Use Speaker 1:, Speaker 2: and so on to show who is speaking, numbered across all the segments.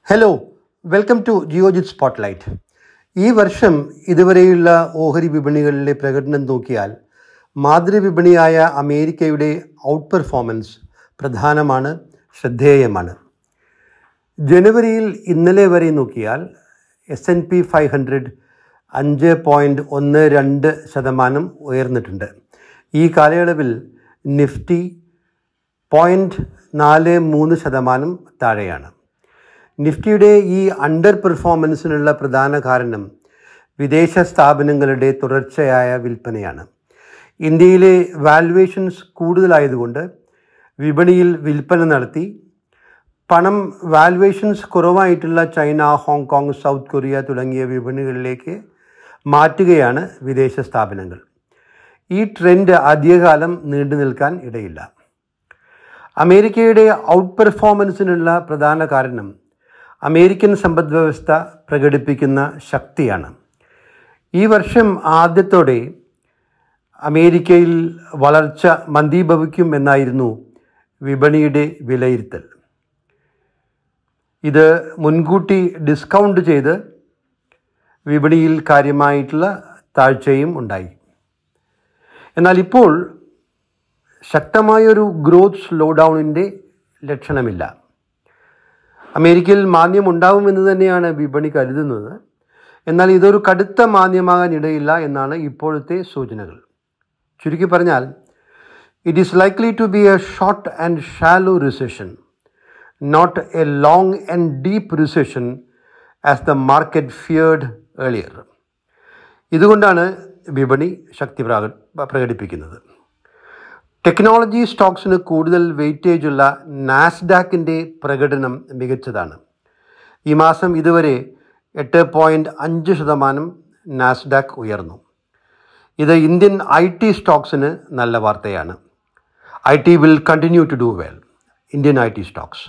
Speaker 1: hello welcome to Geojit spotlight ഈ വർഷം ഇതുവരെയുള്ള ഓഹരി വിപണികളിലെ പ്രകടനം നോക്കിയാൽ മാതൃവിപണിയായ അമേരിക്കയുടെ ഔട്ട് പെർഫോമൻസ് പ്രധാനമാണ് ശ്രദ്ധേയമാണ് ജനുവരിയിൽ ഇന്നലെ വരെ നോക്കിയാൽ S and P five hundred അഞ്ച് പോയിൻറ്റ് ഒന്ന് രണ്ട് ശതമാനം ഉയർന്നിട്ടുണ്ട് ഈ കാലയളവിൽ നിഫ്റ്റി പോയിൻറ്റ് നാല് മൂന്ന് ശതമാനം താഴെയാണ് നിഫ്റ്റിയുടെ ഈ അണ്ടർ പെർഫോമൻസിനുള്ള പ്രധാന കാരണം വിദേശ സ്ഥാപനങ്ങളുടെ തുടർച്ചയായ വിൽപ്പനയാണ് ഇന്ത്യയിലെ വാലുവേഷൻസ് കൂടുതലായതുകൊണ്ട് വിപണിയിൽ വിൽപ്പന നടത്തി പണം വാലുവേഷൻസ് കുറവായിട്ടുള്ള ചൈന ഹോങ്കോങ് സൗത്ത് കൊറിയ തുടങ്ങിയ വിപണികളിലേക്ക് മാറ്റുകയാണ് വിദേശ സ്ഥാപനങ്ങൾ ഈ ട്രെൻഡ് അധികകാലം നീണ്ടു നിൽക്കാൻ ഇടയില്ല അമേരിക്കയുടെ ഔട്ട് പെർഫോമൻസിനുള്ള പ്രധാന കാരണം അമേരിക്കൻ സമ്പദ് വ്യവസ്ഥ പ്രകടിപ്പിക്കുന്ന ശക്തിയാണ് ഈ വർഷം ആദ്യത്തോടെ അമേരിക്കയിൽ വളർച്ച മന്ദീഭവിക്കും എന്നായിരുന്നു വിപണിയുടെ വിലയിരുത്തൽ ഇത് മുൻകൂട്ടി ഡിസ്കൗണ്ട് ചെയ്ത് വിപണിയിൽ കാര്യമായിട്ടുള്ള താഴ്ചയും ഉണ്ടായി എന്നാൽ ഇപ്പോൾ ശക്തമായൊരു ഗ്രോത്ത് സ്ലോ ഡൗണിൻ്റെ ലക്ഷണമില്ല അമേരിക്കയിൽ മാന്ദ്യം ഉണ്ടാവുമെന്ന് തന്നെയാണ് വിപണി കരുതുന്നത് എന്നാൽ ഇതൊരു കടുത്ത മാന്ദ്യമാകാൻ ഇടയില്ല എന്നാണ് ഇപ്പോഴത്തെ സൂചനകൾ ചുരുക്കി പറഞ്ഞാൽ it is likely to be a short and shallow recession not a long and deep recession as the market feared earlier ഇതുകൊണ്ടാണ് വിപണി ശക്തി പ്രാക- പ്രകടിപ്പിക്കുന്നത് ടെക്നോളജി സ്റ്റോക്സിന് കൂടുതൽ വെയിറ്റേജ് ഉള്ള നാസ്ഡാക്കിൻ്റെ പ്രകടനം മികച്ചതാണ് ഈ മാസം ഇതുവരെ എട്ട് പോയിൻറ്റ് അഞ്ച് ശതമാനം നാസ്ഡാക്ക് ഉയർന്നു ഇത് ഇന്ത്യൻ ഐ ടി സ്റ്റോക്സിന് നല്ല വാർത്തയാണ് I T will continue to do well Indian I T stocks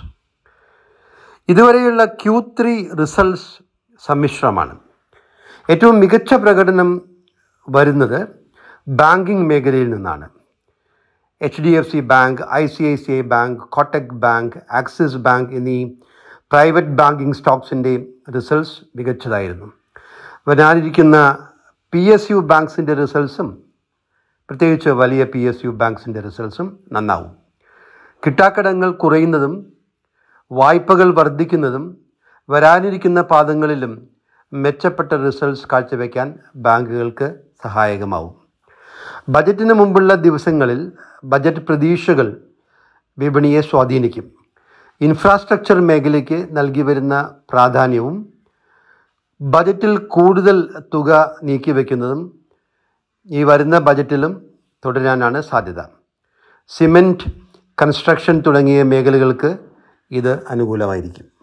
Speaker 1: ഇതുവരെയുള്ള ക്യൂ ത്രീ റിസൾട്ട്സ് സമ്മിശ്രമാണ് ഏറ്റവും മികച്ച പ്രകടനം വരുന്നത് ബാങ്കിംഗ് മേഖലയിൽ നിന്നാണ് H D F C bank I C I C I bank Kotak bank Axis bank എന്നീ പ്രൈവറ്റ് ബാങ്കിംഗ് സ്റ്റോക്സിൻ്റെ റിസൾട്ട്സ് മികച്ചതായിരുന്നു വരാനിരിക്കുന്ന പി എസ് യു ബാങ്ക്സിൻ്റെ റിസൾട്ട്സും പ്രത്യേകിച്ച് വലിയ പി എസ് യു ബാങ്ക്സിൻ്റെ റിസൾട്ട്സും നന്നാവും കിട്ടാക്കടങ്ങൾ കുറയുന്നതും വായ്പകൾ വർദ്ധിക്കുന്നതും വരാനിരിക്കുന്ന പാദങ്ങളിലും മെച്ചപ്പെട്ട റിസൾട്ട്സ് കാഴ്ചവെക്കാൻ ബാങ്കുകൾക്ക് സഹായകമാവും ബജറ്റിന് മുമ്പുള്ള ദിവസങ്ങളിൽ ബജറ്റ് പ്രതീക്ഷകൾ വിപണിയെ സ്വാധീനിക്കും ഇൻഫ്രാസ്ട്രക്ചർ മേഖലയ്ക്ക് നൽകി വരുന്ന പ്രാധാന്യവും ബജറ്റിൽ കൂടുതൽ തുക നീക്കിവെക്കുന്നതും ഈ വരുന്ന ബജറ്റിലും തുടരാനാണ് സാധ്യത സിമെൻറ്റ് കൺസ്ട്രക്ഷൻ തുടങ്ങിയ മേഖലകൾക്ക് ഇത് അനുകൂലമായിരിക്കും